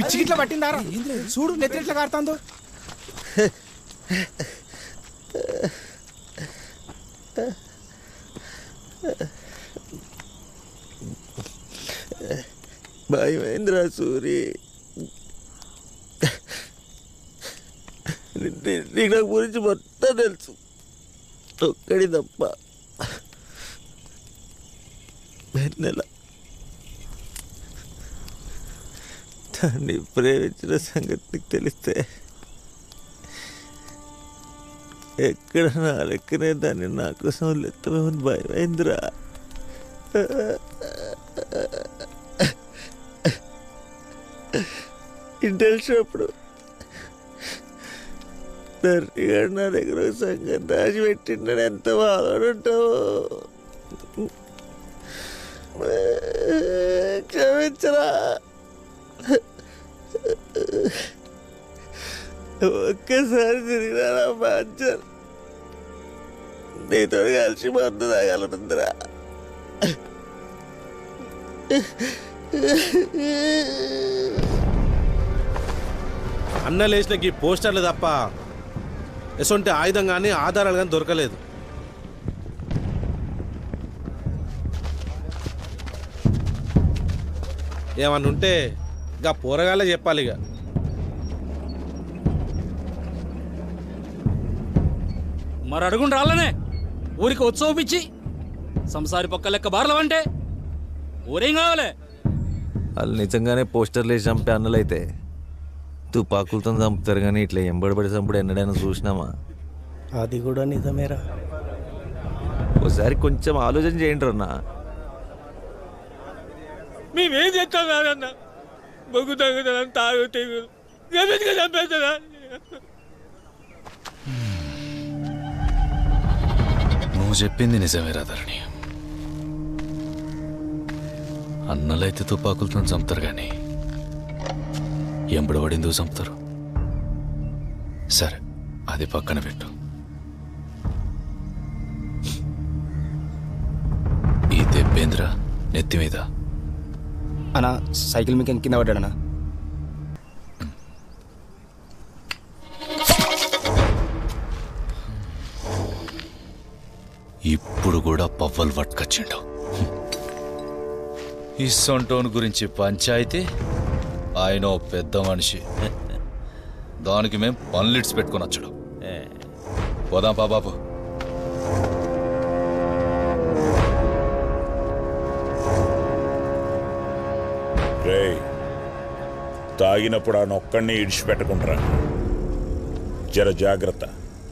పిచ్చి గిట్ల పట్టిందారా చూడు నెత్తి ఎట్లా కారుతాందో భయమేంద్ర సూరి నీ- నీ- నీకు నా గురించి మొత్తం తెలుసు ఒక్కడి తప్ప నెల దాన్ని ప్రేమించిన సంగతి నీకు తెలిస్తే ఎక్కడ నా లెక్కనే దాన్ని నా కోసం లెత్తమేమని భయమైందిరా ఇంటెలిసినప్పుడు దర్శిగాడు నా దగ్గర ఒక సంగతి దాచిపెట్టిండని ఎంత బాధపడుంటావు క్షమించరా ఒక్కసారి తిరిగినా నా బాధ్యత నీతో కలిసి మందు తాగాలనుందిరా అన్న లేచిన ఈ పోస్టర్లు తప్ప ఎసొంటి ఆయుధం కానీ ఆధారాలు కానీ దొరకలేదు ఏమన్నా ఉంటే ఇక పోరగాళ్ళే చెప్పాలి ఇక మరి అడుగుండి రాళ్ళనే ఊరికి ఉత్సవపిచ్చి సంసారి పక్క లెక్క బార్లవంటే ఊరేం కావాలి వాళ్ళు నిజంగానే పోస్టర్లు వేసి చంపే అన్నలైతే తుపాకులతో చంపుతారు కానీ ఇట్లా ఎంబడబడి చంపుడు ఎన్నడైనా చూసినామా అది కూడా నిజమేరా ఒకసారి కొంచెం ఆలోచన చేయండి అన్న మేమేం చేస్తాం కాదన్న బొగ్గు తగ్గుతాం తాగు తెగులు గమనిగా చంపేస్తారా నువ్వు చెప్పింది నిజమేరా ధరణి అన్నలైతే తుపాకులతో చంపుతారు కానీ ఎంబడబడి ఎందుకు చంపుతారు సరే అది పక్కన పెట్టు ఈ దెబ్బేంద్ర నెత్తి మీద అన్నా సైకిల్ మీకు కింద పడ్డాడనా ఇప్పుడు కూడా పవ్వలు పట్టుకొచ్చిండు ఈ సొంటోన్ గురించి పంచాయితీ ఆయన ఓ పెద్ద మనిషి దానికి మేం పన్లిడ్స్ పెట్టుకొని వచ్చాడు పోదాం పా బాబు రే తాగినప్పుడు ఆ నొక్కడిని ఇడిచిపెట్టకుండా జర జాగ్రత్త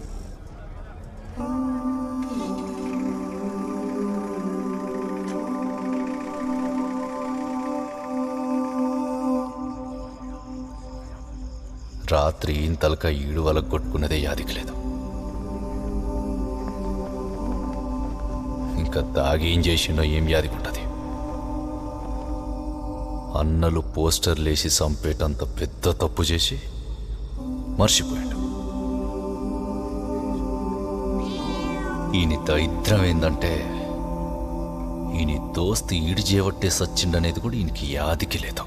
రాత్రి ఇంతలక ఈడు వలకు కొట్టుకున్నదే యాదికి లేదు ఇంకా తాగి ఏం చేసిండో ఏం యాదికుంటది అన్నలు పోస్టర్లేసి చంపేటంత పెద్ద తప్పు చేసి మర్చిపోయాడు ఈయన దరిద్రం ఏందంటే ఈయన దోస్తు ఈడి చేవట్టే సచ్చిండనేది కూడా ఈయనకి యాదికి లేదు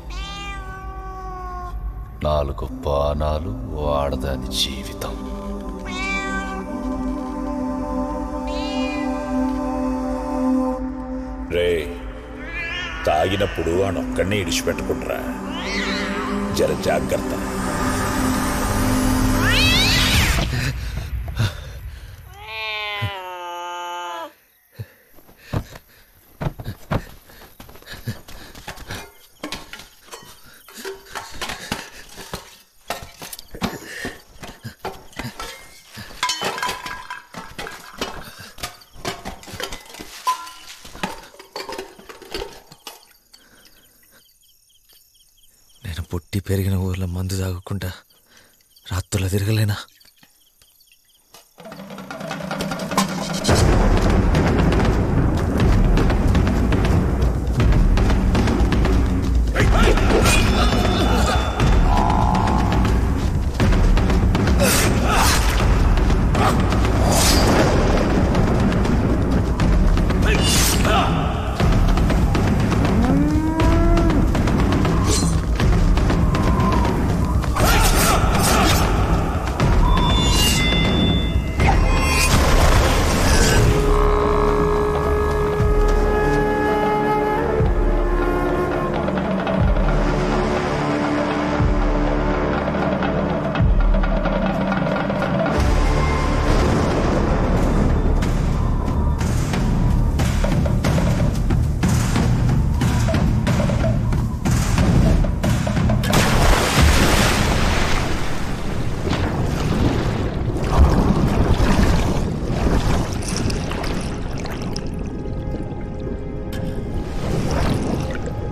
నాలుగు పానాలు వాడదాని జీవితం రే తాగినప్పుడు ఆ నొక్కడిని ఇడిచిపెట్టకుండా జర జాగ్రత్త నేను పుట్టి పెరిగిన ఊర్లో మందు తాగకుండా రాత్రులు తిరగలేనా రే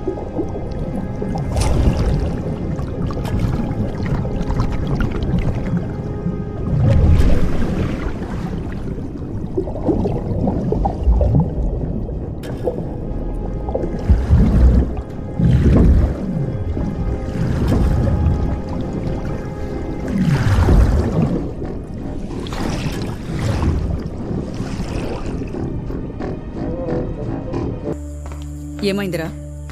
ఏమైందిరా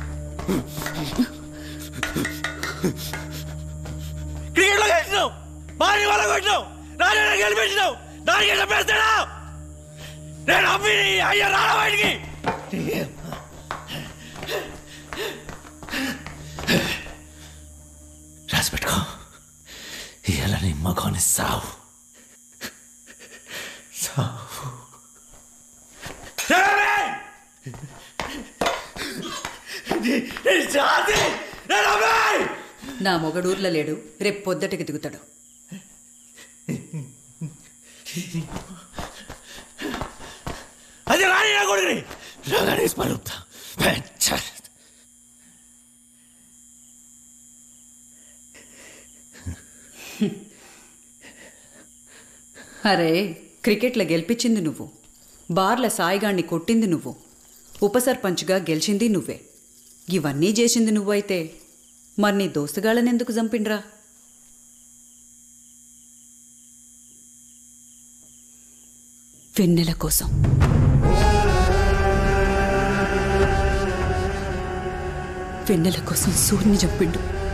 క్రికెట్లో గెలిచినావు భారీ వాళ్ళ కొట్టినావు రాజా గెలిపించినావు దానికి చెప్పేస్తాడా నేను అమ్మి అయ్యా రాడా బయటికి రాసి పెట్టుకో ఇవాళ నీ మగోని సావు సావు జాతి నేను అమ్మాయి నా మొగడూర్లో లేడు రేపు పొద్దటికి దిగుతాడు అది రాని నా కొడుకుని రాగానే పరుపుతా అరే క్రికెట్లో గెలిపించింది నువ్వు బార్ల సాయిగాణ్ణి కొట్టింది నువ్వు ఉప సర్పంచ్గా గెలిచింది నువ్వే ఇవన్నీ చేసింది నువ్వైతే మరి నీ దోస్తుగాళ్ళని ఎందుకు చంపిండ్రా వెన్నెల కోసం వెన్నెల కోసం సూర్యుని చంపిండు